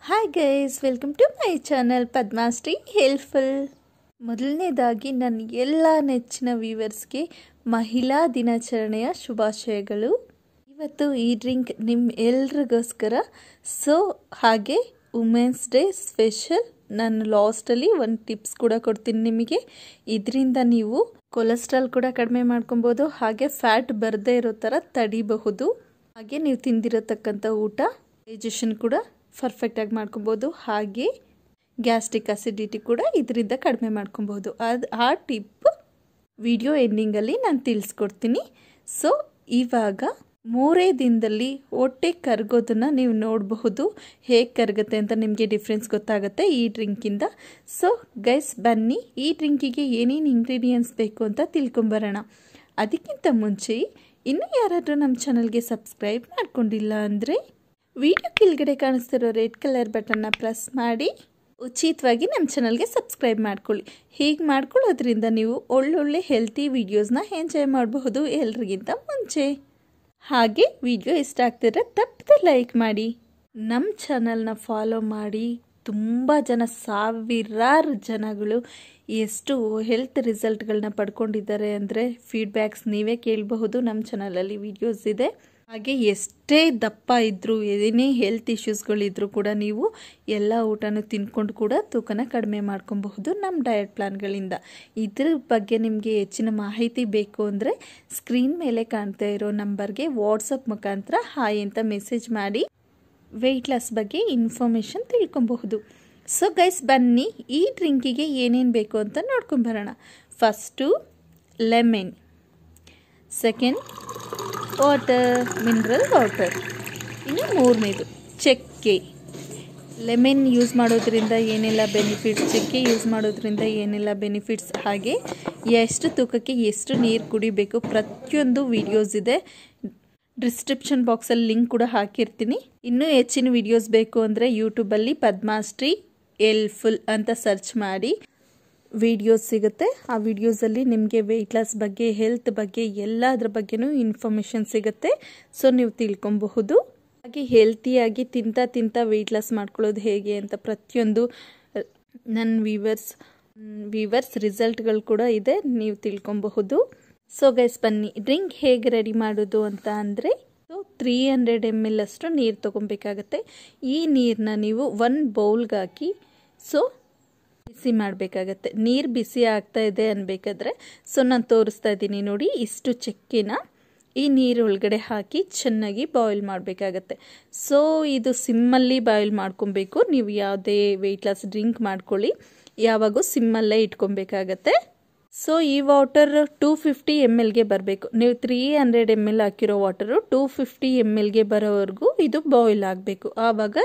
Hi guys welcome to my channel Padmashri helpful ಮೊದಲನೇದಾಗಿ ನನ್ನ ಎಲ್ಲ ನೆಚ್ಚಿನ ವ್ಯೂವರ್ಸ್ಗೆ ಮಹಿಳಾ ದಿನಾಚರಣೆಯ ಶುಭಾಶಯಗಳು ಇವತ್ತು ಈ ಡ್ರಿಂಕ್ ನಿಮ್ಮ ಎಲ್ರಿಗೋಸ್ಕರ ಸೊ ಹಾಗೆ ವುಮೆನ್ಸ್ ಡೇ ಸ್ಪೆಷಲ್ ನಾನು ಲಾಸ್ಟಲ್ಲಿ ಒಂದು ಟಿಪ್ಸ್ ಕೂಡ ಕೊಡ್ತೀನಿ ನಿಮಗೆ ಇದರಿಂದ ನೀವು ಕೊಲೆಸ್ಟ್ರಾಲ್ ಕೂಡ ಕಡಿಮೆ ಮಾಡ್ಕೊಬೋದು ಹಾಗೆ ಫ್ಯಾಟ್ ಬರದೇ ಇರೋ ಥರ ತಡಿಬಹುದು ಹಾಗೆ ನೀವು ತಿಂದಿರತಕ್ಕಂಥ ಊಟ ಡೈಜೆಷನ್ ಕೂಡ ಪರ್ಫೆಕ್ಟಾಗಿ ಮಾಡ್ಕೊಬೋದು ಹಾಗೆ ಗ್ಯಾಸ್ಟ್ರಿಕ್ ಅಸಿಡಿಟಿ ಕೂಡ ಇದರಿಂದ ಕಡಿಮೆ ಮಾಡ್ಕೊಬೋದು ಅದು ಆ ಟಿಪ್ ವಿಡಿಯೋ ಎಂಡಿಂಗಲ್ಲಿ ನಾನು ತಿಳಿಸ್ಕೊಡ್ತೀನಿ ಸೊ ಇವಾಗ ಮೂರೇ ದಿನದಲ್ಲಿ ಹೊಟ್ಟೆ ಕರಗೋದನ್ನು ನೀವು ನೋಡಬಹುದು ಹೇಗೆ ಕರಗುತ್ತೆ ಅಂತ ನಿಮಗೆ ಡಿಫ್ರೆನ್ಸ್ ಗೊತ್ತಾಗುತ್ತೆ ಈ ಡ್ರಿಂಕಿಂದ ಸೊ ಗೈಸ್ ಬನ್ನಿ ಈ ಡ್ರಿಂಕಿಗೆ ಏನೇನು ಇಂಗ್ರೀಡಿಯೆಂಟ್ಸ್ ಬೇಕು ಅಂತ ತಿಳ್ಕೊಂಬರೋಣ ಅದಕ್ಕಿಂತ ಮುಂಚೆ ಇನ್ನೂ ಯಾರಾದರೂ ನಮ್ಮ ಚಾನಲ್ಗೆ ಸಬ್ಸ್ಕ್ರೈಬ್ ಮಾಡ್ಕೊಂಡಿಲ್ಲ ಅಂದರೆ ವಿಡಿಯೋ ಕೆಳಗಡೆ ಕಾಣಿಸ್ತಿರೋ ರೆಡ್ ಕಲರ್ ಬಟನ್ನ ಪ್ರೆಸ್ ಮಾಡಿ ಉಚಿತವಾಗಿ ನಮ್ಮ ಚಾನಲ್ಗೆ ಸಬ್ಸ್ಕ್ರೈಬ್ ಮಾಡ್ಕೊಳ್ಳಿ ಹೀಗೆ ಮಾಡ್ಕೊಳ್ಳೋದ್ರಿಂದ ನೀವು ಒಳ್ಳೊಳ್ಳೆ ಹೆಲ್ತಿ ವೀಡಿಯೋಸ್ನ ಎಂಜಾಯ್ ಮಾಡಬಹುದು ಎಲ್ರಿಗಿಂತ ಮುಂಚೆ ಹಾಗೆ ವಿಡಿಯೋ ಇಷ್ಟ ಆಗ್ತಿದ್ರೆ ತಪ್ಪದೆ ಲೈಕ್ ಮಾಡಿ ನಮ್ಮ ಚಾನಲ್ನ ಫಾಲೋ ಮಾಡಿ ತುಂಬ ಜನ ಸಾವಿರಾರು ಜನಗಳು ಎಷ್ಟು ಹೆಲ್ತ್ ರಿಸಲ್ಟ್ಗಳನ್ನ ಪಡ್ಕೊಂಡಿದ್ದಾರೆ ಅಂದರೆ ಫೀಡ್ಬ್ಯಾಕ್ಸ್ ನೀವೇ ಕೇಳಬಹುದು ನಮ್ಮ ಚಾನಲಲ್ಲಿ ವಿಡಿಯೋಸ್ ಇದೆ ಹಾಗೆ ಎಷ್ಟೇ ದಪ್ಪ ಇದ್ದರೂ ಏನೇ ಹೆಲ್ತ್ ಇಶ್ಯೂಸ್ಗಳಿದ್ರೂ ಕೂಡ ನೀವು ಎಲ್ಲ ಊಟನೂ ತಿನ್ಕೊಂಡು ಕೂಡ ತೂಕನ ಕಡಿಮೆ ಮಾಡ್ಕೊಬಹುದು ನಮ್ಮ ಡಯಟ್ ಪ್ಲಾನ್ಗಳಿಂದ ಇದ್ರ ಬಗ್ಗೆ ನಿಮಗೆ ಹೆಚ್ಚಿನ ಮಾಹಿತಿ ಬೇಕು ಅಂದರೆ ಸ್ಕ್ರೀನ್ ಮೇಲೆ ಕಾಣ್ತಾ ಇರೋ ನಂಬರ್ಗೆ ವಾಟ್ಸಪ್ ಮುಖಾಂತರ ಹಾಯ್ ಅಂತ ಮೆಸೇಜ್ ಮಾಡಿ ವೆಯ್ಟ್ ಲಾಸ್ ಬಗ್ಗೆ ಇನ್ಫಾರ್ಮೇಷನ್ ತಿಳ್ಕೊಬಹುದು ಸೊ ಗೈಸ್ ಬನ್ನಿ ಈ ಡ್ರಿಂಕಿಗೆ ಏನೇನು ಬೇಕು ಅಂತ ನೋಡ್ಕೊಂಬರೋಣ first lemon second water mineral water ಇನ್ನು ಮೂರನೇದು ಚಕ್ಕೆ ಲೆಮನ್ ಯೂಸ್ ಮಾಡೋದ್ರಿಂದ ಏನೆಲ್ಲ ಬೆನಿಫಿಟ್ಸ್ ಚಕ್ಕೆ ಯೂಸ್ ಮಾಡೋದ್ರಿಂದ ಏನೆಲ್ಲ ಬೆನಿಫಿಟ್ಸ್ ಹಾಗೆ ಎಷ್ಟು ತೂಕಕ್ಕೆ ಎಷ್ಟು ನೀರು ಕುಡಿಬೇಕು ಪ್ರತಿಯೊಂದು ವಿಡಿಯೋಸ್ ಇದೆ ಡಿಸ್ಕ್ರಿಪ್ಷನ್ ಬಾಕ್ಸಲ್ಲಿ ಲಿಂಕ್ ಕೂಡ ಹಾಕಿರ್ತೀನಿ ಇನ್ನೂ ಹೆಚ್ಚಿನ ವಿಡಿಯೋಸ್ ಬೇಕು ಅಂದರೆ ಯೂಟ್ಯೂಬಲ್ಲಿ ಪದ್ಮಾಶ್ರೀ ಎಲ್ ಫುಲ್ ಅಂತ ಸರ್ಚ್ ಮಾಡಿ ವಿಡಿಯೋಸ್ ಸಿಗುತ್ತೆ ಆ ವಿಡಿಯೋಸಲ್ಲಿ ನಿಮಗೆ ವೆಯ್ಟ್ ಲಾಸ್ ಬಗ್ಗೆ ಹೆಲ್ತ್ ಬಗ್ಗೆ ಎಲ್ಲದ್ರ ಬಗ್ಗೆನೂ ಇನ್ಫಾರ್ಮೇಷನ್ ಸಿಗುತ್ತೆ ಸೊ ನೀವು ತಿಳ್ಕೊಬಹುದು ಹಾಗೆ ಹೆಲ್ತಿಯಾಗಿ ತಿಂತ ತಿಂತ ವೆಯ್ಟ್ ಲಾಸ್ ಮಾಡ್ಕೊಳ್ಳೋದು ಹೇಗೆ ಅಂತ ಪ್ರತಿಯೊಂದು ನನ್ನ ವೀವರ್ಸ್ ವೀವರ್ಸ್ ರಿಸಲ್ಟ್ಗಳು ಕೂಡ ಇದೆ ನೀವು ತಿಳ್ಕೊಬಹುದು ಸೊ ಗೈಸ್ ಬನ್ನಿ ಡ್ರಿಂಕ್ ಹೇಗೆ ರೆಡಿ ಮಾಡೋದು ಅಂತ ಅಂದರೆ so three hundred M L ಅಷ್ಟು ನೀರು ತೊಗೊಬೇಕಾಗತ್ತೆ ಈ ನೀರನ್ನ ನೀವು ಒನ್ ಬೌಲ್ಗೆ ಹಾಕಿ ಸೊ ಬಿಸಿ ಮಾಡಬೇಕಾಗತ್ತೆ ನೀರು ಬಿಸಿ ಆಗ್ತಾ ಇದೆ ಅನ್ಬೇಕಾದ್ರೆ ಸೊ ನಾನು ತೋರಿಸ್ತಾ ಇದ್ದೀನಿ ನೋಡಿ ಇಷ್ಟು ಚಕ್ಕೆನ ಈ ನೀರು ಒಳಗಡೆ ಹಾಕಿ ಚೆನ್ನಾಗಿ ಬಾಯ್ಲ್ ಮಾಡಬೇಕಾಗತ್ತೆ ಸೊ ಇದು ಸಿಮ್ಮಲ್ಲಿ ಬಾಯ್ಲ್ ಮಾಡ್ಕೊಬೇಕು ನೀವು ಯಾವುದೇ ವೆಯ್ಟ್ ಲಾಸ್ ಡ್ರಿಂಕ್ ಮಾಡ್ಕೊಳ್ಳಿ ಯಾವಾಗೂ ಸಿಮ್ಮಲ್ಲೇ ಇಟ್ಕೊಬೇಕಾಗತ್ತೆ ಸೊ ಈ ವಾಟರ್ ಟೂ ಫಿಫ್ಟಿ ಎಮ್ ಎಲ್ಗೆ ಬರಬೇಕು ನೀವು ತ್ರೀ ಹಂಡ್ರೆಡ್ ಎಮ್ ಎಲ್ ಹಾಕಿರೋ ವಾಟರು ಟೂ ಫಿಫ್ಟಿ ಎಮ್ ಎಲ್ಗೆ ಬರೋವರೆಗೂ ಇದು ಬಾಯ್ಲ್ ಆಗಬೇಕು ಆವಾಗ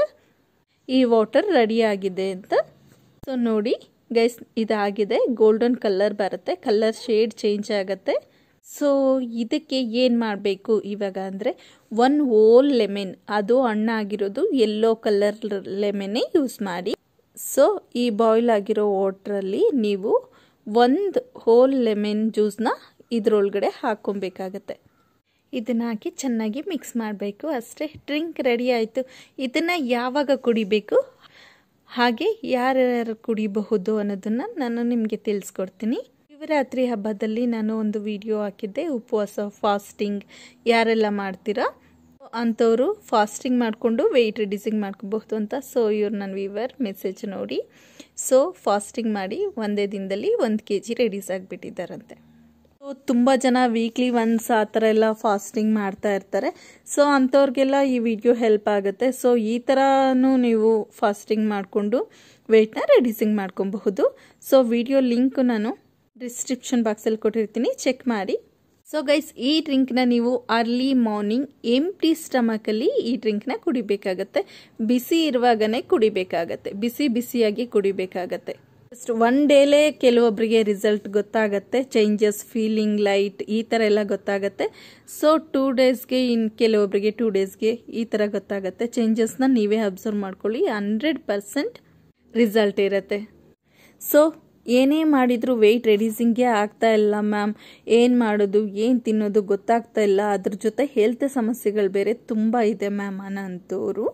ಈ ವಾಟರ್ ರೆಡಿ ಆಗಿದೆ ಅಂತ ಸೊ ನೋಡಿ ಗೈಸ್ ಇದಾಗಿದೆ ಗೋಲ್ಡನ್ ಕಲರ್ ಬರುತ್ತೆ ಕಲರ್ ಶೇಡ್ ಚೇಂಜ್ ಆಗುತ್ತೆ ಸೊ ಇದಕ್ಕೆ ಏನು ಮಾಡಬೇಕು ಇವಾಗ ಅಂದರೆ ಒನ್ ಓಲ್ ಲೆಮೆನ್ ಅದು ಹಣ್ಣಾಗಿರೋದು ಯೆಲ್ಲೋ ಕಲರ್ ಲೆಮೆನ್ನೇ ಯೂಸ್ ಮಾಡಿ ಸೊ ಈ ಬಾಯ್ಲ್ ಆಗಿರೋ ವಾಟ್ರಲ್ಲಿ ನೀವು ಒಂದು ಹೋಲ್ ಲೆಮನ್ ಜ್ಯೂಸ್ನ ಇದರೊಳಗಡೆ ಹಾಕ್ಕೊಬೇಕಾಗತ್ತೆ ಇದನ್ನು ಹಾಕಿ ಚೆನ್ನಾಗಿ ಮಿಕ್ಸ್ ಮಾಡಬೇಕು ಅಷ್ಟೇ ಡ್ರಿಂಕ್ ರೆಡಿ ಆಯಿತು ಇದನ್ನು ಯಾವಾಗ ಕುಡಿಬೇಕು ಹಾಗೆ ಯಾರ್ಯಾರು ಕುಡಿಬಹುದು ಅನ್ನೋದನ್ನು ನಾನು ನಿಮಗೆ ತಿಳಿಸ್ಕೊಡ್ತೀನಿ ಶಿವರಾತ್ರಿ ಹಬ್ಬದಲ್ಲಿ ನಾನು ಒಂದು ವಿಡಿಯೋ ಹಾಕಿದ್ದೆ ಉಪವಾಸ ಫಾಸ್ಟಿಂಗ್ ಯಾರೆಲ್ಲ ಮಾಡ್ತೀರಾ ಅಂಥವರು ಫಾಸ್ಟಿಂಗ್ ಮಾಡಿಕೊಂಡು ವೆಯ್ಟ್ ರಿಡ್ಯೂಸಿಂಗ್ ಮಾಡ್ಕೋಬಹುದು ಅಂತ ಸೊ ಇವ್ರು ನನ್ನ ವಿವರ್ ಮೆಸೇಜ್ ನೋಡಿ ಸೊ ಫಾಸ್ಟಿಂಗ್ ಮಾಡಿ ಒಂದೇ ದಿನದಲ್ಲಿ ಒಂದು ಕೆ ಜಿ ರೆಡ್ಯೂಸ್ ಆಗಿಬಿಟ್ಟಿದ್ದಾರಂತೆ ಸೊ ತುಂಬ ಜನ ವೀಕ್ಲಿ ಒನ್ಸ್ ಆ ಥರ ಎಲ್ಲ ಫಾಸ್ಟಿಂಗ್ ಮಾಡ್ತಾ ಇರ್ತಾರೆ ಸೊ ಅಂಥವ್ರಿಗೆಲ್ಲ ಈ ವಿಡಿಯೋ ಹೆಲ್ಪ್ ಆಗುತ್ತೆ ಸೊ ಈ ಥರನೂ ನೀವು ಫಾಸ್ಟಿಂಗ್ ಮಾಡಿಕೊಂಡು ವೆಯ್ಟ್ನ ರೆಡ್ಯೂಸಿಂಗ್ ಮಾಡ್ಕೊಬಹುದು ಸೊ ವಿಡಿಯೋ ಲಿಂಕ್ ನಾನು ಡಿಸ್ಕ್ರಿಪ್ಷನ್ ಬಾಕ್ಸಲ್ಲಿ ಕೊಟ್ಟಿರ್ತೀನಿ ಚೆಕ್ ಮಾಡಿ ಸೊ ಗೈಸ್ ಈ ಡ್ರಿಂಕ್ನ ನೀವು ಅರ್ಲಿ ಮಾರ್ನಿಂಗ್ ಎಂಟಿ ಸ್ಟಮಕಲ್ಲಿ ಈ ಡ್ರಿಂಕ್ನ ಕುಡಿಬೇಕಾಗತ್ತೆ ಬಿಸಿ ಇರುವಾಗನೇ ಕುಡಿಬೇಕಾಗತ್ತೆ ಬಿಸಿ ಬಿಸಿಯಾಗಿ ಕುಡಿಬೇಕಾಗತ್ತೆ ಜಸ್ಟ್ ಒನ್ ಡೇಲೇ ಕೆಲವೊಬ್ಬರಿಗೆ ರಿಸಲ್ಟ್ ಗೊತ್ತಾಗತ್ತೆ ಚೇಂಜಸ್ ಫೀಲಿಂಗ್ ಲೈಟ್ ಈ ಥರ ಎಲ್ಲ ಗೊತ್ತಾಗತ್ತೆ ಸೊ ಟೂ ಡೇಸ್ಗೆ ಇನ್ ಕೆಲವೊಬ್ಬರಿಗೆ ಟೂ ಡೇಸ್ಗೆ ಈ ಥರ ಗೊತ್ತಾಗತ್ತೆ ಚೇಂಜಸ್ನ ನೀವೇ ಅಬ್ಸರ್ವ್ ಮಾಡ್ಕೊಳ್ಳಿ ಹಂಡ್ರೆಡ್ ಪರ್ಸೆಂಟ್ ರಿಸಲ್ಟ್ ಇರುತ್ತೆ ಸೊ ಏನೇ ಮಾಡಿದರೂ ವೆಯ್ಟ್ ರೆಡ್ಯೂಸಿಂಗೇ ಆಗ್ತಾ ಇಲ್ಲ ಮ್ಯಾಮ್ ಏನು ಮಾಡೋದು ಏನು ತಿನ್ನೋದು ಗೊತ್ತಾಗ್ತಾ ಇಲ್ಲ ಅದ್ರ ಜೊತೆ ಹೆಲ್ತ್ ಸಮಸ್ಯೆಗಳು ಬೇರೆ ತುಂಬ ಇದೆ ಮ್ಯಾಮ್ ಅನ್ನೋಂಥವ್ರು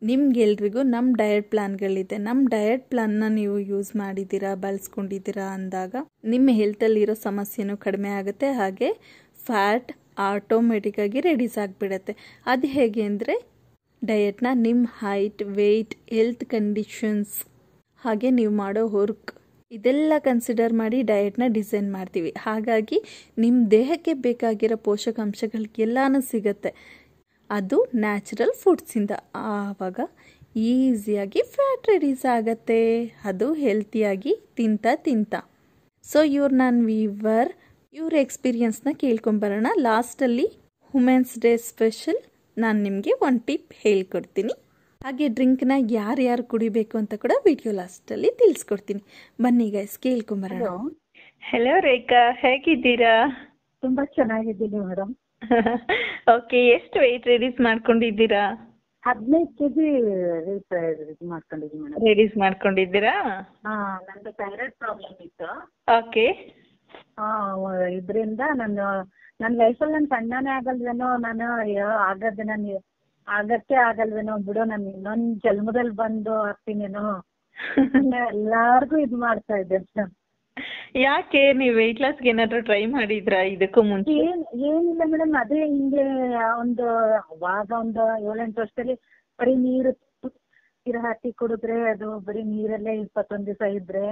ನಿಮ್ಗೆಲ್ರಿಗೂ ನಮ್ಮ ಡಯಟ್ ಪ್ಲಾನ್ಗಳಿದೆ ನಮ್ಮ ಡಯಟ್ ಪ್ಲಾನ್ನ ನೀವು ಯೂಸ್ ಮಾಡಿದ್ದೀರಾ ಬಳಸ್ಕೊಂಡಿದ್ದೀರಾ ಅಂದಾಗ ನಿಮ್ಮ ಹೆಲ್ತಲ್ಲಿರೋ ಸಮಸ್ಯೆನೂ ಕಡಿಮೆ ಆಗುತ್ತೆ ಹಾಗೆ ಫ್ಯಾಟ್ ಆಟೋಮೆಟಿಕ್ಕಾಗಿ ರೆಡ್ಯೂಸ್ ಆಗಿಬಿಡತ್ತೆ ಅದು ಹೇಗೆ ಅಂದರೆ ಡಯಟ್ನ ನಿಮ್ಮ ಹೈಟ್ ವೆಯ್ಟ್ ಹೆಲ್ತ್ ಕಂಡೀಷನ್ಸ್ ಹಾಗೆ ನೀವು ಮಾಡೋ ವರ್ಕ್ ಇದೆಲ್ಲ ಕನ್ಸಿಡರ್ ಮಾಡಿ ಡಯಟ್ನ ಡಿಸೈನ್ ಮಾಡ್ತೀವಿ ಹಾಗಾಗಿ ನಿಮ್ಮ ದೇಹಕ್ಕೆ ಬೇಕಾಗಿರೋ ಪೋಷಕಾಂಶಗಳಿಗೆಲ್ಲನೂ ಸಿಗುತ್ತೆ ಅದು ನ್ಯಾಚುರಲ್ ಫುಡ್ಸಿಂದ ಆವಾಗ ಈಸಿಯಾಗಿ ಫ್ಯಾಟ್ ರೆಡ್ಯೂಸ್ ಆಗತ್ತೆ ಅದು ಹೆಲ್ತಿಯಾಗಿ ತಿಂತ ತಿಂತ ಸೊ ಇವ್ರು ನಾನು ವೀವರ್ ಇವ್ರ ಎಕ್ಸ್ಪೀರಿಯನ್ಸ್ನ ಕೇಳ್ಕೊಂಬರೋಣ ಲಾಸ್ಟಲ್ಲಿ ವುಮೆನ್ಸ್ ಡೇ ಸ್ಪೆಷಲ್ ನಾನು ನಿಮಗೆ ಒಂದು ಟಿಪ್ ಹೇಳ್ಕೊಡ್ತೀನಿ ಹಾಗೆ ಡ್ರಿಂಕ್ನ ಯಾರ್ಯಾರು ಕುಡಿಬೇಕು ಅಂತ ಕೂಡ ವಿಡಿಯೋ ಲಾಸ್ಟಲ್ಲಿ ತಿಳಿಸ್ಕೊಡ್ತೀನಿ ಬನ್ನಿ ಗೈಸ್ ಕೇಳ್ಕೊಂಬರೋಣ ಹಲೋ ಹಲೋ ರೇಖಾ ಹೇಗಿದ್ದೀರಾ ತುಂಬಾ ಚೆನ್ನಾಗಿದ್ದೀನಿ ಮೇಡಮ್ ಓಕೆ ಎಷ್ಟು ವೆಯ್ಟ್ ರೆಡ್ಯೂಸ್ ಮಾಡ್ಕೊಂಡಿದ್ದೀರಾ ಹದಿನೈದು ಕೆ ಜಿ ಇದು ಮಾಡ್ಕೊಂಡಿದ್ದೀನಿ ಮೇಡಮ್ ರೆಡ್ಯೂಸ್ ಮಾಡ್ಕೊಂಡಿದ್ದೀರಾ ಹಾ ನಂದು ಥೈರಾಯ್ಡ್ ಪ್ರಾಬ್ಲಮ್ ಇತ್ತು ಓಕೆ ಆ, ಇದ್ರಿಂದ ನಾನು ನನ್ನ ಲೈಫಲ್ಲಿ ನಾನು ಸಣ್ಣನೇ ಆಗಲ್ವೇನೋ ನಾನು ಅಯ್ಯೋ ಆಗತ್ತೆ ನಾನು ಆಗತ್ತೆ ಆಗಲ್ವೇನೋ ಬಿಡು ನಾನು ಇನ್ನೊಂದ್ ಜನ್ಮದಲ್ಲಿ ಬಂದು ಆಗ್ತೀನೇನೋ ಎಲ್ಲಾರ್ಗು ಇದು ಮಾಡ್ತಾ ಇದ್ದೆ ಮೇಡಮ್ ಯಾಕೆ ನೀವು ವೆಯ್ಟ್ ಲಾಸ್ಗೆ ಏನಾದರೂ ಟ್ರೈ ಮಾಡಿದ್ರಾ ಇದಕ್ಕೂ ಮುಂಚೆ ಏನ್ ಏನಿಲ್ಲ ಮೇಡಮ್ ಅದೇ ಹಿಂಗೆ ಒಂದು ಅವಾಗ ಒಂದು ಏಳೆಂಟು ವರ್ಷದಲ್ಲಿ ಬರೀ ನೀರು ನೀರು ಹಾಕಿ ಕುಡಿದ್ರೆ ಅದು ಬರೀ ನೀರಲ್ಲೇ ಇಪ್ಪತ್ತೊಂದು ದಿವಸ ಇದ್ರೆ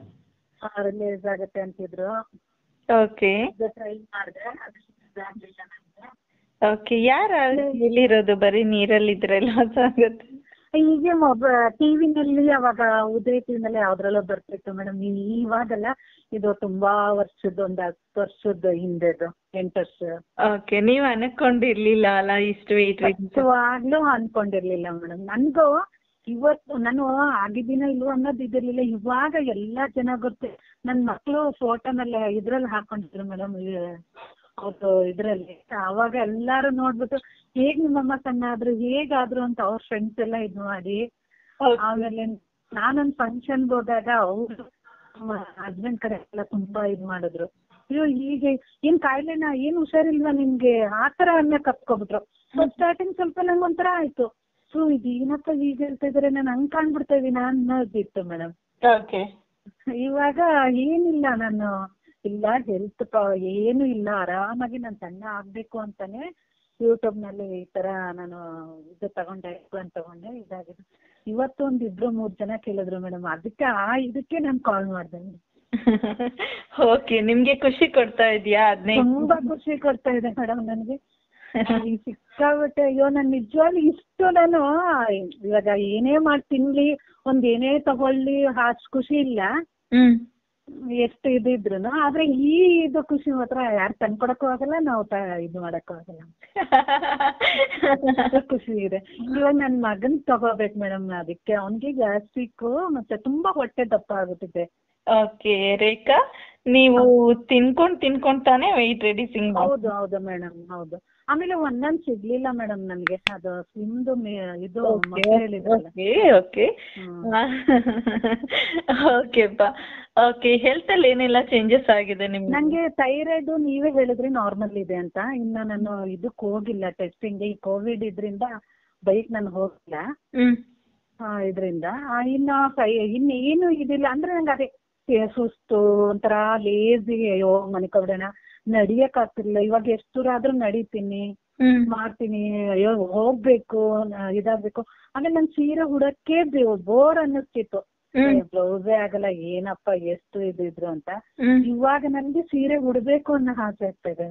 ರಿಲೀಸ್ ಆಗುತ್ತೆ ಅಂತಿದ್ರು ಓಕೆ ಅದು ಟ್ರೈ ಮಾಡಿದೆ ಅದು ಆಗ್ಲಿಲ್ಲ ನಂಗೆ. ಓಕೆ ಯಾರು ಎಲ್ಲಿರೋದು ಬರೀ ನೀರಲ್ಲಿದ್ರೆ ಲಾಸ್ ಆಗುತ್ತೆ ಹೀಗೆ ಮೊಬ ಟಿವಿನಲ್ಲಿ ಅವಾಗ ಉದಯ ಟಿವಿನಲ್ಲಿ ಯಾವ್ದ್ರಲ್ಲೋ ಬರ್ತಿತ್ತು ಮೇಡಮ್ ಇವಾಗಲ್ಲ ಇದು ತುಂಬಾ ವರ್ಷದ ಒಂದು ಹತ್ತು ವರ್ಷದ ಹಿಂದೆದು ಎಂಟು ವರ್ಷ ಓಕೆ ನೀವು ಅನ್ಕೊಂಡಿರ್ಲಿಲ್ಲ ಅಲ್ಲ ಇಷ್ಟು ವೆಯ್ಟ್ ಖಚಿತವಾಗ್ಲೂ ಅನ್ಕೊಂಡಿರ್ಲಿಲ್ಲ ಮೇಡಮ್ ನನ್ಗೂ ಇವತ್ತು ನಾನು ಆಗಿದ್ದೀನ ಇಲ್ವೋ ಅನ್ನೋದು ಇದಿರ್ಲಿಲ್ಲ ಇವಾಗ ಎಲ್ಲಾ ಜನ ಗೊತ್ತು ನನ್ ಮಕ್ಳು ಫೋಟೋನಲ್ಲಿ ಇದ್ರಲ್ಲಿ ಹಾಕೊಂಡಿದ್ರು ಮೇಡಮ್ ಅವ್ರದ್ದು ಇದ್ರಲ್ಲಿ ಅವಾಗ ಎಲ್ಲಾರು ನೋಡ್ಬಿಟ್ಟು ಹೇಗ್ ನಿಮ್ಮಮ್ಮ ಸಣ್ಣ ಆದ್ರು ಹೇಗಾದ್ರು ಅಂತ ಅವ್ರ ಫ್ರೆಂಡ್ಸ್ ಎಲ್ಲ ಇದ್ ಮಾಡಿ ಆಮೇಲೆ ನಾನೊಂದ್ ಫಂಕ್ಷನ್ ಹೋದಾಗ ಅವ್ರು ಹಸ್ಬೆಂಡ್ ಕಡೆ ಎಲ್ಲ ತುಂಬಾ ಇದ್ ಮಾಡಿದ್ರು ಅಯ್ಯೋ ಹೀಗೆ ಏನ್ ಕಾಯಿಲೆನಾ ಏನ್ ಹುಷಾರಿಲ್ವಾ ನಿಮ್ಗೆ ಆತರ ಅನ್ನ ಕಪ್ಕೊಬಿಟ್ರು ಸ್ಟಾರ್ಟಿಂಗ್ ಸ್ವಲ್ಪ ನಂಗೆ ಒಂಥರ ಆಯ್ತು ಸೊ ಇದೇನಪ್ಪ ಹೀಗೆ ಹೇಳ್ತಾ ಇದಾರೆ ನಾನು ಹಂಗ್ ಕಾಣ್ಬಿಡ್ತಾ ಇದೀನ ಅನ್ನೋದಿತ್ತು ಮೇಡಮ್ ಓಕೆ ಇವಾಗ ಏನಿಲ್ಲ ನಾನು ಇಲ್ಲ ಹೆಲ್ತ್ ಏನು ಇಲ್ಲ ಆರಾಮಾಗಿ ನಾನು ಸಣ್ಣ ಆಗ್ಬೇಕು ಅಂತಾನೆ ಯೂಟ್ಯೂಬ್ ನಲ್ಲಿ ಈ ತರ ನಾನು ಇದು ತಗೊಂಡೆ ಪ್ಲಾನ್ ತಗೊಂಡೆ ಇದಾಗಿದೆ ಇವತ್ತು ಒಂದ್ ಇಬ್ರು ಮೂರ್ ಜನ ಕೇಳಿದ್ರು ಮೇಡಮ್ ಅದಕ್ಕೆ ಆ ಇದಕ್ಕೆ ನಾನು ಕಾಲ್ ಮಾಡ್ದೆ ಓಕೆ ನಿಮ್ಗೆ ಖುಷಿ ಕೊಡ್ತಾ ಇದೆಯಾ ಹದಿನೈದು ತುಂಬಾ ಖುಷಿ ಕೊಡ್ತಾ ಇದೆ ಮೇಡಮ್ ನನಗೆ ಈ ಸಿಕ್ಕಾಬಿಟ್ಟೆ ಅಯ್ಯೋ ನಾನು ನಿಜವಾಗ್ಲೂ ಇಷ್ಟು ನಾನು ಇವಾಗ ಏನೇ ಮಾಡಿ ತಿನ್ಲಿ ಒಂದ್ ಏನೇ ತಗೊಳ್ಳಿ ಅಷ್ಟು ಖುಷಿ ಇಲ್ಲ ಹ್ಮ್ ಎಷ್ಟು ಇದಿದ್ರು ಆದ್ರೆ ಈ ಇದು ಖುಷಿ ಮಾತ್ರ ಯಾರು ತಂದ್ಕೊಡಕ್ಕೂ ಆಗಲ್ಲ ನಾವು ತ ಇದು ಮಾಡಕ್ಕೂ ಆಗಲ್ಲ ಅಷ್ಟು ಖುಷಿ ಇದೆ ಇವಾಗ ನನ್ ಮಗನ್ ತಗೋಬೇಕು ಮೇಡಮ್ ಅದಕ್ಕೆ ಅವ್ನಿಗೆ ಗ್ಯಾಸ್ಟ್ರಿಕ್ ಮತ್ತೆ ತುಂಬಾ ಹೊಟ್ಟೆ ದಪ್ಪ ಆಗುತ್ತಿದೆ ಓಕೆ ರೇಖಾ ನೀವು ತಿನ್ಕೊಂಡ್ ತಿನ್ಕೊಂಡ್ ತಾನೇ ವೆಯ್ಟ್ ರೆಡ್ಯೂಸಿಂಗ್ ಹೌದು ಹೌದು ಮೇಡಮ್ ಹೌದು ಆಮೇಲೆ ಒಂದೊಂದ್ ಸಿಗ್ಲಿಲ್ಲ ಮೇಡಮ್ ನನ್ಗೆ ಅದು ಸ್ಲಿಮ್ದು ಇದು ಮೊದ್ಲು ಹೇಳಿದ್ರಲ್ಲ ಓಕೆ ಓಕೆ ಹ್ಮ್. ಓಕೆಪ್ಪ ಓಕೆ ಹೆಲ್ತ್ ಅಲ್ಲಿ ಏನೆಲ್ಲ ಚೇಂಜಸ್ ಆಗಿದೆ ನಿಮ್ಗೆ ನಂಗೆ ಥೈರಾಯ್ಡ್ ನೀವೇ ಹೇಳಿದ್ರಿ ನಾರ್ಮಲ್ ಇದೆ ಅಂತ ಇನ್ನ ನಾನು ಇದಕ್ಕೆ ಹೋಗಿಲ್ಲ ಟೆಸ್ಟಿಂಗ್ ಈ ಕೋವಿಡ್ ಇದ್ರಿಂದ ಬೈಕ್ ನಾನು ಹೋಗಿಲ್ಲ ಹ್ಮ್ ಆ, ಇದ್ರಿಂದ ಆ, ಇನ್ನ ಕೈ- ಇನ್ನ ಏನು ಇದಿಲ್ಲ ಅಂದ್ರೆ ನಂಗೆ ಅದೇ ಏ, ಸುಸ್ತು ಒಂಥರ ಲೇಜಿ ಅಯ್ಯೋ ಮನೆ ಕಬ್ಬಿಡೋಣ ನಡಿಯಕ್ ಆಗ್ತಿರ್ಲಿಲ್ಲ ಇವಾಗ ಎಷ್ಟು ದೂರ ಆದ್ರೂ ನಡೀತೀನಿ ಹ್ಮ್ ಮಾಡ್ತೀನಿ ಅಯ್ಯೋ ಹೋಗ್ಬೇಕು ನ- ಇದಾಗ್ಬೇಕು ಆಮೇಲೆ ನನ್ ಸೀರೆ ಉಡಕ್ಕೆ ಬೋರ್ ಅನ್ನಿಸ್ತಿತ್ತು ಹ್ಮ್ ಬ್ಲೌಸೇ ಆಗಲ್ಲ ಏನಪ್ಪ ಎಷ್ಟು ಇದು ಇದ್ರು ಅಂತ ಹ್ಮ್ ಇವಾಗ ನನ್ಗೆ ಸೀರೆ ಉಡ್ಬೇಕು ಅನ್ನೋ ಆಸೆ ಆಗ್ತಾ ಇದೆ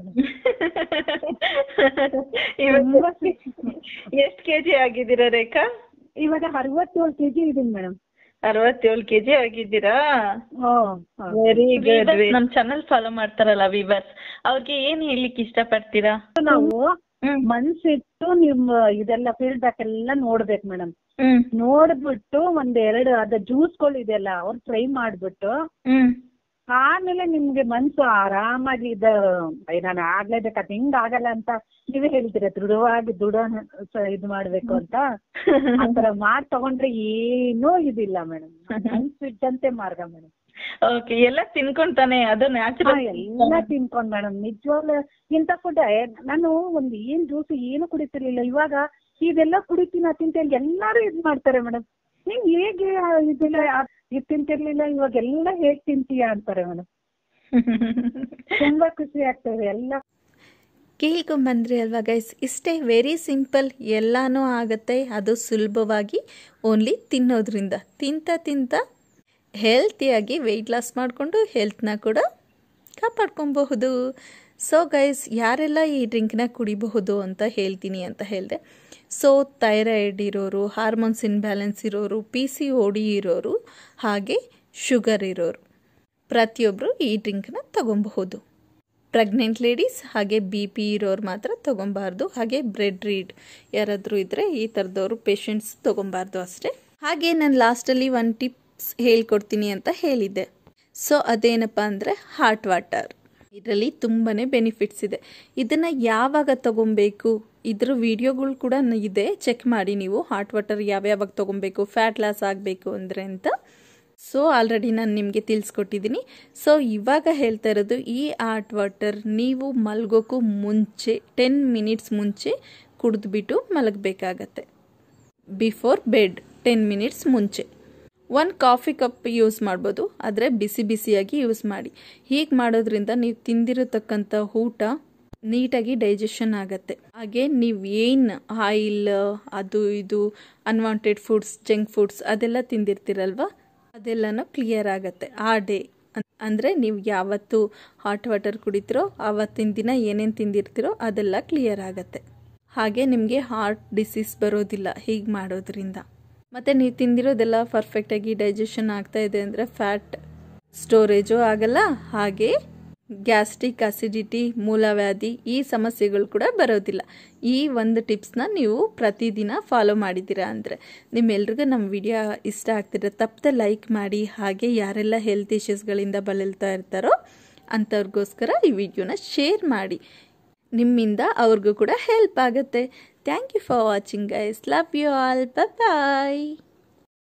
ತುಂಬಾ ಎಷ್ಟು ಕೆಜಿ ಆಗಿದ್ದೀರಾ ರೇಖಾ ಇವಾಗ ಅರವತ್ತೇಳು ಕೆಜಿ ಇದೀನಿ ಮೇಡಮ್ ಅರವತ್ತೇಳು ಕೆಜಿ ಆಗಿದ್ದೀರಾ ವೆರಿ ಗುಡ್ ನಮ್ ಚಾನಲ್ ಫಾಲೋ ಮಾಡ್ತಾರಲ್ಲ ವಿವರ್ಸ್ ಅವ್ರಿಗೆ ಏನ್ ಹೇಳ್ಲಿಕ್ಕೆ ಇಷ್ಟಪಡ್ತೀರಾ ನಾವು ಹ್ಮ್ ಮನ್ಸಿಟ್ಟು ನಿಮ್ ಇದೆಲ್ಲ ಫೀಡ್ಬ್ಯಾಕ್ ಎಲ್ಲ ನೋಡ್ಬೇಕು ಮೇಡಮ್ ಹ್ಮ್ ನೋಡ್ಬಿಟ್ಟು ಒಂದೆರಡು ಅದ ಜ್ಯೂಸ್ಗಳು ಇದೆಯಲ್ಲ ಅವ್ರು ಟ್ರೈ ಮಾಡ್ಬಿಟ್ಟು ಹ್ಮ್ ಆಮೇಲೆ ನಿಮ್ಗೆ ಮನ್ಸು ಆರಾಮಾಗಿ ಇದ ಅಯ್ಯ ನಾನು ಆಗ್ಲೇಬೇಕು ಅದ್ ಹಿಂಗ್ ಆಗಲ್ಲ ಅಂತ ನೀವೇ ಹೇಳ್ತೀರ ದೃಢವಾಗಿ ದೃಢ ಇದು ಮಾಡ್ಬೇಕು ಅಂತ ಆತರ ಮಾಡ್ ತಗೊಂಡ್ರೆ ಏನೂ ಇದಿಲ್ಲ ಮೇಡಮ್ ಮನ್ಸಿಟ್ಟಂತೆ ಮಾರ್ಗ ಮೇಡಮ್ ಓಕೆ ಎಲ್ಲ ತಿನ್ಕೊಂತಾನೆ ಅದು ನ್ಯಾಚುರಲ್ ಎಲ್ಲ ತಿನ್ಕೊಂಡ್ ಮೇಡಮ್ ನಿಜವಾಗ್ಲೂ ಇಂಥ ಫುಡ್ ನಾನು ಒಂದ್ ಏನ್ ಜ್ಯೂಸ್ ಏನು ಕುಡಿತಿರ್ಲಿಲ್ಲ ಇವಾಗ ಇದೆಲ್ಲ ಕುಡಿತೀನಿ ಅದು ತಿಂತೀನಿ ಎಲ್ಲಾರು ಇದ್ ಮಾಡ್ತಾರೆ ಮೇಡಮ್ ನೀನ್ ಹೇಗೆ ಆ ಇದೆಲ್ಲ ಆ- ಇದ್ ತಿಂತಿರ್ಲಿಲ್ಲ ಇವಾಗ ಎಲ್ಲ ಹೇಗ್ ತಿಂತೀಯ ಅಂತಾರೆ ಮೇಡಮ್ ತುಂಬಾ ಖುಷಿ ಆಗ್ತದೆ ಎಲ್ಲ ಕೇಳ್ಕೊಂಬಂದ್ರಿ ಅಲ್ವಾ ಗೈಸ್ ಇಷ್ಟೇ ವೆರಿ ಸಿಂಪಲ್ ಎಲ್ಲನೂ ಆಗುತ್ತೆ ಅದು ಸುಲಭವಾಗಿ ಓನ್ಲಿ ತಿನ್ನೋದ್ರಿಂದ ತಿಂತ ತಿಂತ ಹೆಲ್ತಿಯಾಗಿ ವೆಯ್ಟ್ ಲಾಸ್ ಮಾಡಿಕೊಂಡು ಹೆಲ್ತ್ನ ಕೂಡ ಕಾಪಾಡ್ಕೊಬಹುದು ಸೊ ಗೈಸ್ ಯಾರೆಲ್ಲ ಈ ಡ್ರಿಂಕ್ನ ಕುಡಿಬಹುದು ಅಂತ ಹೇಳ್ತೀನಿ ಅಂತ ಹೇಳಿದೆ ಸೊ ಥೈರಾಯ್ಡ್ ಇರೋರು ಹಾರ್ಮೋನ್ಸ್ ಇನ್ಬ್ಯಾಲೆನ್ಸ್ ಇರೋರು ಪಿ ಸಿ ಓ ಡಿ ಇರೋರು ಹಾಗೆ ಶುಗರ್ ಇರೋರು ಪ್ರತಿಯೊಬ್ಬರು ಈ ಡ್ರಿಂಕ್ನ ತಗೊಬಹುದು ಪ್ರೆಗ್ನೆಂಟ್ ಲೇಡೀಸ್ ಹಾಗೆ ಬಿ ಪಿ ಇರೋರು ಮಾತ್ರ ತೊಗೊಬಾರ್ದು ಹಾಗೆ ಬ್ರೆಡ್ ರೀಡ್ ಯಾರಾದರೂ ಇದ್ದರೆ ಈ ಥರದವರು ಪೇಷಂಟ್ಸ್ ತೊಗೊಬಾರ್ದು ಅಷ್ಟೇ ಹಾಗೆ ನಾನು ಲಾಸ್ಟಲ್ಲಿ ಒಂದು ಟಿಪ್ಸ್ ಹೇಳ್ಕೊಡ್ತೀನಿ ಅಂತ ಹೇಳಿದ್ದೆ ಸೊ ಅದೇನಪ್ಪ ಅಂದರೆ ಹಾಟ್ ವಾಟರ್ ಇದರಲ್ಲಿ ತುಂಬಾ ಬೆನಿಫಿಟ್ಸ್ ಇದೆ ಇದನ್ನು ಯಾವಾಗ ತಗೊಬೇಕು ಇದ್ರ ವಿಡಿಯೋಗಳು ಕೂಡ ಇದೆ ಚೆಕ್ ಮಾಡಿ ನೀವು ಹಾಟ್ ವಾಟರ್ ಯಾವ್ಯಾವಾಗ ತೊಗೊಬೇಕು ಫ್ಯಾಟ್ ಲಾಸ್ ಆಗಬೇಕು ಅಂದರೆ ಅಂತ ಸೊ ಆಲ್ರೆಡಿ ನಾನು ನಿಮಗೆ ತಿಳಿಸ್ಕೊಟ್ಟಿದ್ದೀನಿ ಸೊ ಇವಾಗ ಹೇಳ್ತಾ ಇರೋದು ಈ ಹಾಟ್ ವಾಟರ್ ನೀವು ಮಲ್ಗೋಕ್ಕೂ ಮುಂಚೆ ಟೆನ್ ಮಿನಿಟ್ಸ್ ಮುಂಚೆ ಕುಡಿದ್ಬಿಟ್ಟು ಮಲಗಬೇಕಾಗತ್ತೆ ಬಿಫೋರ್ ಬೆಡ್ ಟೆನ್ ಮಿನಿಟ್ಸ್ ಮುಂಚೆ ಒಂದು ಕಾಫಿ ಕಪ್ ಯೂಸ್ ಮಾಡ್ಬೋದು ಆದರೆ ಬಿಸಿ ಬಿಸಿಯಾಗಿ ಯೂಸ್ ಮಾಡಿ ಹೀಗೆ ಮಾಡೋದ್ರಿಂದ ನೀವು ತಿಂದಿರತಕ್ಕಂಥ ಊಟ ನೀಟಾಗಿ ಡೈಜೆಷನ್ ಆಗುತ್ತೆ ಹಾಗೆ ನೀವು ಏನು ಆಯಿಲ್ ಅದು ಇದು ಅನ್ವಾಂಟೆಡ್ ಫುಡ್ಸ್ ಜಂಕ್ ಫುಡ್ಸ್ ಅದೆಲ್ಲ ತಿಂದಿರ್ತೀರಲ್ವ ಅದೆಲ್ಲನೂ ಕ್ಲಿಯರ್ ಆಗುತ್ತೆ ಆ ಡೇ ಅಂದರೆ ನೀವು ಯಾವತ್ತು ಹಾಟ್ ವಾಟರ್ ಕುಡಿತೀರೋ ಆವತ್ತಿನ ದಿನ ಏನೇನು ತಿಂದಿರ್ತೀರೋ ಅದೆಲ್ಲ ಕ್ಲಿಯರ್ ಆಗುತ್ತೆ ಹಾಗೆ ನಿಮಗೆ ಹಾರ್ಟ್ ಡಿಸೀಸ್ ಬರೋದಿಲ್ಲ ಹೀಗೆ ಮಾಡೋದ್ರಿಂದ ಮತ್ತು ನೀವು ತಿಂದಿರೋದೆಲ್ಲ ಪರ್ಫೆಕ್ಟಾಗಿ ಡೈಜೆಷನ್ ಆಗ್ತಾ ಇದೆ ಅಂದರೆ ಫ್ಯಾಟ್ ಸ್ಟೋರೇಜು ಆಗಲ್ಲ ಹಾಗೆ ಗ್ಯಾಸ್ಟ್ರಿಕ್ ಅಸಿಡಿಟಿ ಮೂಲವ್ಯಾಧಿ ಈ ಸಮಸ್ಯೆಗಳು ಕೂಡ ಬರೋದಿಲ್ಲ ಈ ಒಂದು ಟಿಪ್ಸ್ನ ನೀವು ಪ್ರತಿದಿನ ಫಾಲೋ ಮಾಡಿದ್ದೀರಾ ಅಂದರೆ ನಿಮ್ಮೆಲ್ರಿಗೂ ನಮ್ಮ ವಿಡಿಯೋ ಇಷ್ಟ ಆಗ್ತಿದ್ರೆ ತಪ್ಪದೆ ಲೈಕ್ ಮಾಡಿ ಹಾಗೆ ಯಾರೆಲ್ಲ ಹೆಲ್ತ್ ಇಶ್ಯೂಸ್ಗಳಿಂದ ಬಳಲ್ತಾ ಇರ್ತಾರೋ ಅಂಥವ್ರಿಗೋಸ್ಕರ ಈ ವಿಡಿಯೋನ ಶೇರ್ ಮಾಡಿ ನಿಮ್ಮಿಂದ ಅವ್ರಿಗೂ ಕೂಡ ಹೆಲ್ಪ್ ಆಗುತ್ತೆ thank you for watching guys love you all bye